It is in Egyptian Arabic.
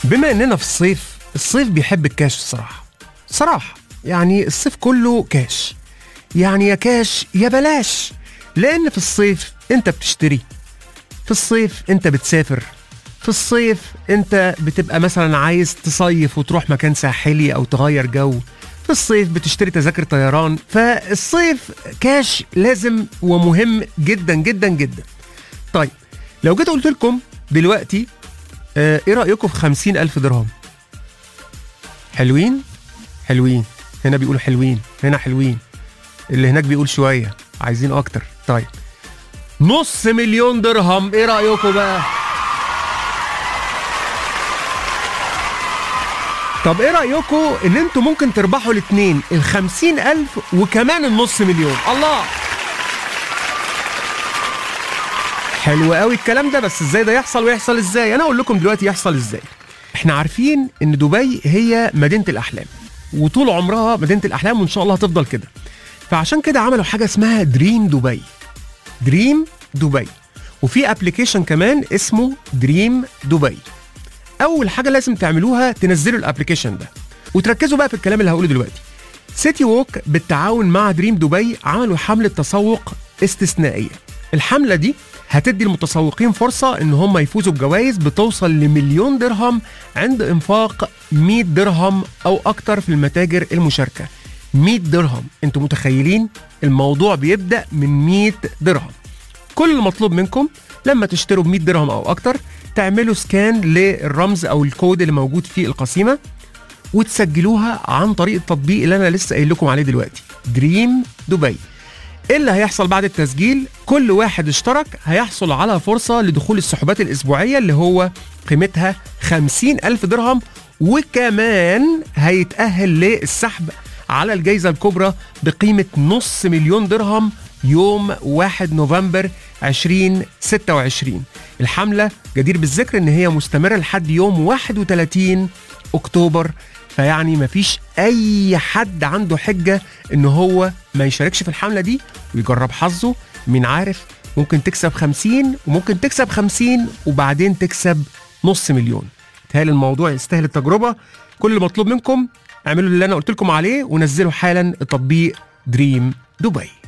بما اننا في الصيف الصيف بيحب الكاش الصراحه صراحه يعني الصيف كله كاش يعني يا كاش يا بلاش لان في الصيف انت بتشتري في الصيف انت بتسافر في الصيف انت بتبقى مثلا عايز تصيف وتروح مكان ساحلي او تغير جو في الصيف بتشتري تذاكر طيران فالصيف كاش لازم ومهم جدا جدا جدا طيب لو جيت قلت لكم دلوقتي آه ايه رأيكم في خمسين ألف درهم حلوين حلوين هنا بيقولوا حلوين هنا حلوين اللي هناك بيقول شوية عايزين أكتر طيب نص مليون درهم ايه رأيكم بقى طب ايه رأيكم ان انتوا ممكن تربحوا الاتنين الخمسين ألف وكمان النص مليون الله حلو قوي الكلام ده بس ازاي ده يحصل ويحصل ازاي انا اقول لكم دلوقتي يحصل ازاي احنا عارفين ان دبي هي مدينه الاحلام وطول عمرها مدينه الاحلام وان شاء الله هتفضل كده فعشان كده عملوا حاجه اسمها دريم دبي دريم دبي وفي ابلكيشن كمان اسمه دريم دبي اول حاجه لازم تعملوها تنزلوا الابلكيشن ده وتركزوا بقى في الكلام اللي هقوله دلوقتي سيتي ووك بالتعاون مع دريم دبي عملوا حمله تسوق استثنائيه الحمله دي هتدي المتسوقين فرصة إن هم يفوزوا بجوائز بتوصل لمليون درهم عند إنفاق 100 درهم أو أكتر في المتاجر المشاركة 100 درهم أنتوا متخيلين الموضوع بيبدأ من 100 درهم كل المطلوب منكم لما تشتروا ب 100 درهم أو أكتر تعملوا سكان للرمز أو الكود اللي موجود في القسيمة وتسجلوها عن طريق التطبيق اللي أنا لسه قايل لكم عليه دلوقتي دريم دبي ايه اللي هيحصل بعد التسجيل كل واحد اشترك هيحصل على فرصة لدخول السحوبات الأسبوعية اللي هو قيمتها 50 ألف درهم وكمان هيتأهل للسحب على الجائزة الكبرى بقيمة نص مليون درهم يوم 1 نوفمبر 2026 الحملة جدير بالذكر ان هي مستمرة لحد يوم 31 اكتوبر فيعني مفيش اي حد عنده حجه ان هو ما يشاركش في الحمله دي ويجرب حظه مين عارف ممكن تكسب 50 وممكن تكسب 50 وبعدين تكسب نص مليون تهيألي الموضوع يستاهل التجربه كل اللي مطلوب منكم اعملوا اللي انا قلت لكم عليه ونزلوا حالا تطبيق دريم دبي